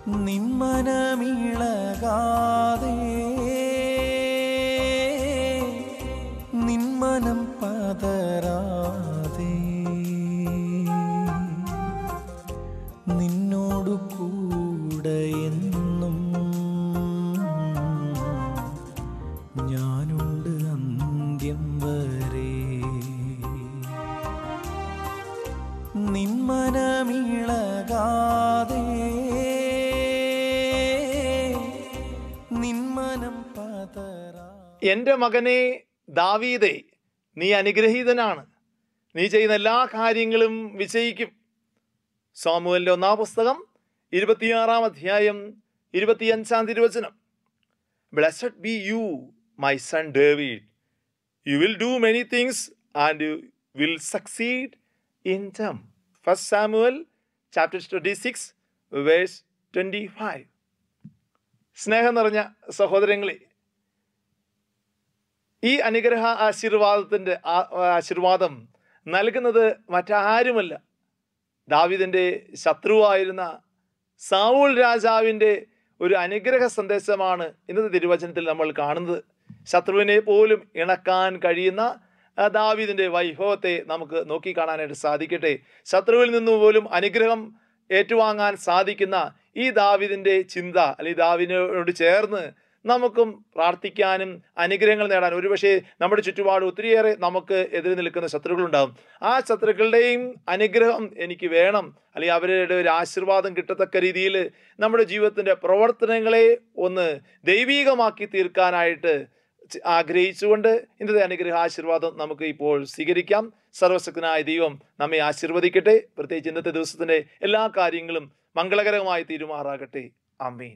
നിന്മനമിളകാതെ നിന്മനം പതരാതെ നിന്നോടു കൂടെ എന്നും ഞാനുണ്ട് അന്ത്യം വരെ നിന്മനമിളകാതെ നിന്മനം പതരാ എൻ്റെ മകനെ ദാവീദേ നീ അനുഗ്രഹീതനാണ് നീ ചെയ്യുന്ന എല്ലാ കാര്യങ്ങളും വിജയിക്കും സാമുവലിൻ്റെ ഒന്നാം പുസ്തകം ഇരുപത്തിയാറാം അധ്യായം ഇരുപത്തിയഞ്ചാം തിരുവചനം blessed be you my son David you will do many things and you will succeed in them first Samuel chapter twenty six verse twenty five സ്നേഹം നിറഞ്ഞ സഹോദരങ്ങളെ ഈ അനുഗ്രഹ ആശീർവാദത്തിൻ്റെ ആ- ആശീർവാദം നൽകുന്നത് മറ്റാരുമല്ല ദാവിദിൻ്റെ ശത്രുവായിരുന്ന സാവൂൾ രാജാവിൻ്റെ ഒരു അനുഗ്രഹ സന്ദേശമാണ് ഇന്നത്തെ തിരുവചനത്തിൽ നമ്മൾ കാണുന്നത് ശത്രുവിനെ പോലും ഇണക്കാൻ കഴിയുന്ന ആ ദാവീദിൻ്റെ വൈഭവത്തെ നമുക്ക് നോക്കിക്കാണാനായിട്ട് സാധിക്കട്ടെ ശത്രുവിൽ നിന്ന് പോലും അനുഗ്രഹം ഏറ്റുവാങ്ങാൻ സാധിക്കുന്ന ഈ ദാവിദിൻ്റെ ചിന്ത അല്ലെങ്കിൽ ദാവിദിനോട് ചേർന്ന് നമുക്കും പ്രാർത്ഥിക്കാനും അനുഗ്രഹങ്ങൾ നേടാൻ ഒരുപക്ഷെ നമ്മുടെ ചുറ്റുപാട് ഒത്തിരിയേറെ നമുക്ക് എതിരെ നിൽക്കുന്ന ശത്രുക്കളുണ്ടാകും ആ ശത്രുക്കളുടെയും അനുഗ്രഹം എനിക്ക് വേണം അല്ലെങ്കിൽ അവരുടെ ഒരു ആശീർവാദം കിട്ടത്തക്ക രീതിയിൽ നമ്മുടെ ജീവിതത്തിൻ്റെ പ്രവർത്തനങ്ങളെ ഒന്ന് ദൈവീകമാക്കി തീർക്കാനായിട്ട് ച- ആഗ്രഹിച്ചുകൊണ്ട് ഇന്നത്തെ അനുഗ്രഹ ആശീർവാദം നമുക്ക് ഇപ്പോൾ സ്വീകരിക്കാം സർവശക്തനായ ദൈവം നമ്മെ ആശീർവദിക്കട്ടെ പ്രത്യേകിച്ച് ഇന്നത്തെ ദിവസത്തിൻ്റെ എല്ലാ കാര്യങ്ങളും മംഗളകരമായി തീരുമാറാകട്ടെ ആമീൻ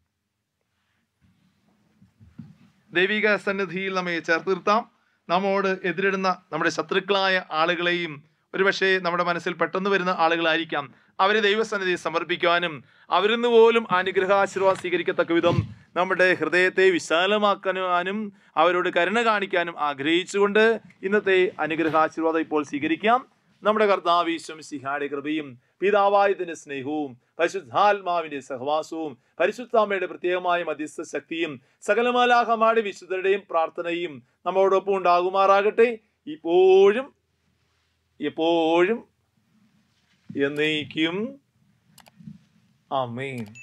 ദൈവിക സന്നിധിയിൽ നമ്മെ ചേർത്ത് നിർത്താം നമ്മോട് എതിരിടുന്ന നമ്മുടെ ശത്രുക്കളായ ആളുകളെയും ഒരുപക്ഷെ നമ്മുടെ മനസ്സിൽ പെട്ടെന്ന് വരുന്ന ആളുകളായിരിക്കാം അവരെ ദൈവസന്നിധി സമർപ്പിക്കുവാനും അവരിൽ നിന്ന് പോലും അനുഗ്രഹാശീർവാദം സ്വീകരിക്കത്തക്ക വിധം നമ്മുടെ ഹൃദയത്തെ വിശാലമാക്കാനും അവരോട് കരുണ കാണിക്കാനും ആഗ്രഹിച്ചുകൊണ്ട് ഇന്നത്തെ അനുഗ്രഹാശീർവാദം ഇപ്പോൾ സ്വീകരിക്കാം നമ്മുടെ കർത്താവീശ്വം സിഹായുടെ കൃപയും പിതാവായതിന്റെ സ്നേഹവും പരിശുദ്ധാത്മാവിന്റെ സഹവാസവും പരിശുദ്ധാമ്മയുടെ പ്രത്യേകമായ മധ്യസ്ഥ ശക്തിയും സകലമാലാഹമാരുടെ വിശുദ്ധരുടെയും പ്രാർത്ഥനയും നമ്മോടൊപ്പം ഉണ്ടാകുമാറാകട്ടെ ഇപ്പോഴും എപ്പോഴും എന്നേക്കും ആമേൻ